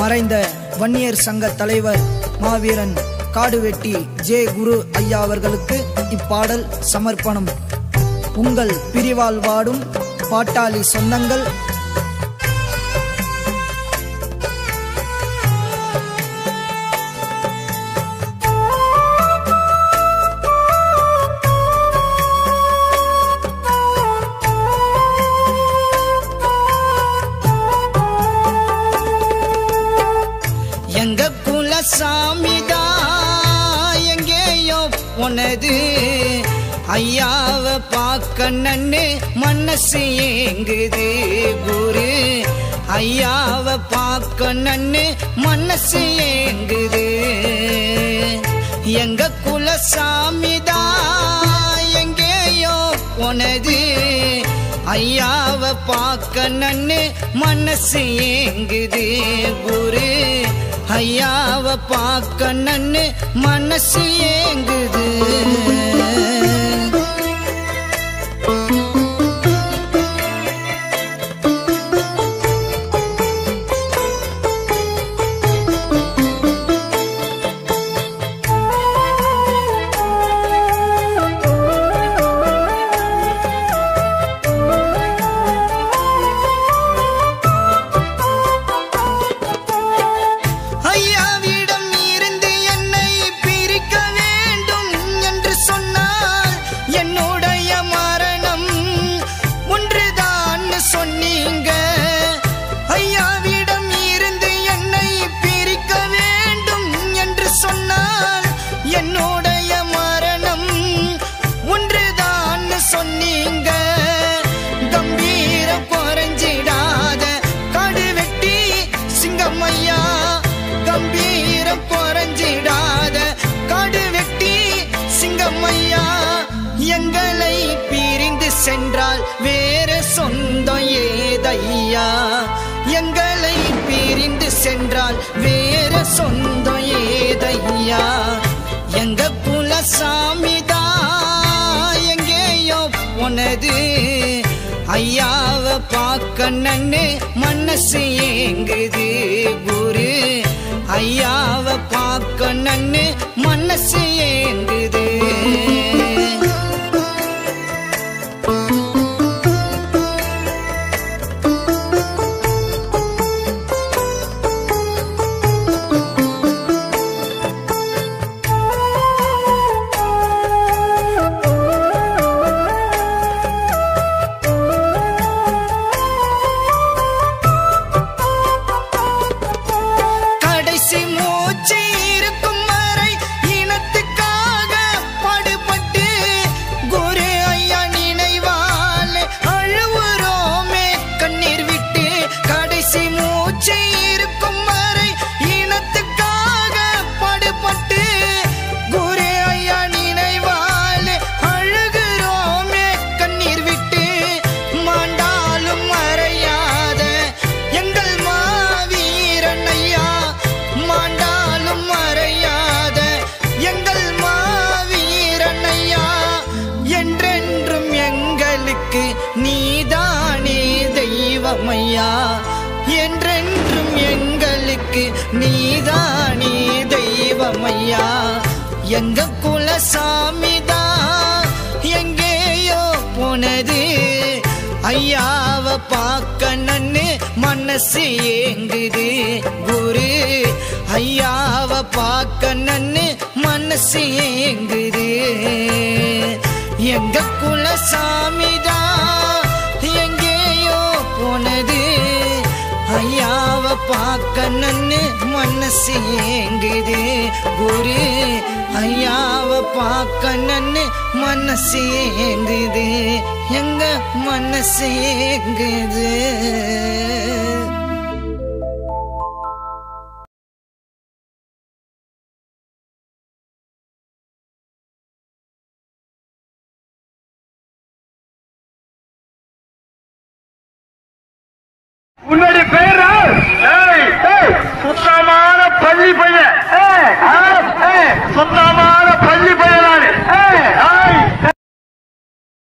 மறைந்த வன்னியர் சங்க தலைவர் மாவீரன் காடுவெட்டி ஜே குரு ஐயா அவர்களுக்கு இப்பாடல் சமர்ப்பணம் உங்கள் பிரிவால் வாடும் பாட்டாளி சொந்தங்கள் எங்க குலசாமிதான் எங்கேயோ உனது ஐயாவை பார்க்க நன்னு மனசு ஏங்குது குரு ஐயாவை பார்க்க நன்னு மனசு ஏங்குது எங்க குலசாமிதான் எங்கேயோ உனது ஐயாவை பார்க்க நன்னு மனசு ஏங்குது குரு ஐயாவை பார்க்க நன்னு மனசு ஏங்குது ஐயாவிடம் இருந்து என்னை பிரிக்க வேண்டும் என்று சொன்னால் என்னுடைய மரணம் ஒன்றுதான் சொன்னீங்க ஐயாவிடம் இருந்து என்னை பிரிக்க வேண்டும் என்று சொன்னால் என்னுடைய மரணம் ஒன்றுதான் சொன்னீங்க கம்பீரம் குறைஞ்சிடாத காடு வெட்டி சிங்கம் ஐயா கம்பீரம் குறைஞ்சிடாத காடு வெட்டி சிங்கம் ஐயா எங்களை பிரிந்து சென்றால் வேற சொந்தம் ஏதையா எங்களை பிரிந்து சென்றால் வேற சொந்தம் ஏதையா எங்க குலசாமிதான் எங்கேயோ உனது ஐயாவை பார்க்க நன்னு மனசு ஏங்குது குரு ஐயாவை பார்க்க நன்னு மனசு ஏங்குது கடைசி மூச்சு இருக்கும் வரை இனத்துக்காக பாடுபட்டு குரு ஐயா நினைவால் அழுவுறோமே கண்ணீர் விட்டு கடைசி மூச்சு இருக்கும் வரை இனத்துக்காக பாடுபட்டு குரு ஐயா நினைவால் அழுகிறோமே கண்ணீர் விட்டு மாண்டாலும் மறையாத எங்கள் மாவீரன் ஐயா மாண்டாலும் மறையாத எங்கள் மாவீரன் ஐயா என்றென்றும் எங்களுக்கு நீதானே தெய்வமையா என்றென்றும் எங்களுக்கு நீதானே தெய்வமையா எங்க குலசாமிதான் எங்கேயோ போனது ஐயாவை பார்க்க நன்னு மனசு ஏங்குது குரு ஐயாவை பார்க்க நன்னு மனசு ஏங்குது எங்க குலசாமிதான் எங்கேயோ போனது ஐயாவை பார்க்க நன்னு மனசு ஏங்குது குரு ஐயாவை பார்க்க நன்னு மனசு ஏங்குது எங்க மனசு ஏங்குது உன்னுடைய பேரு ஏய், ஏய், சுத்தமான பள்ளி பையன் ஏய், ஆ, ஏய், சுத்தமான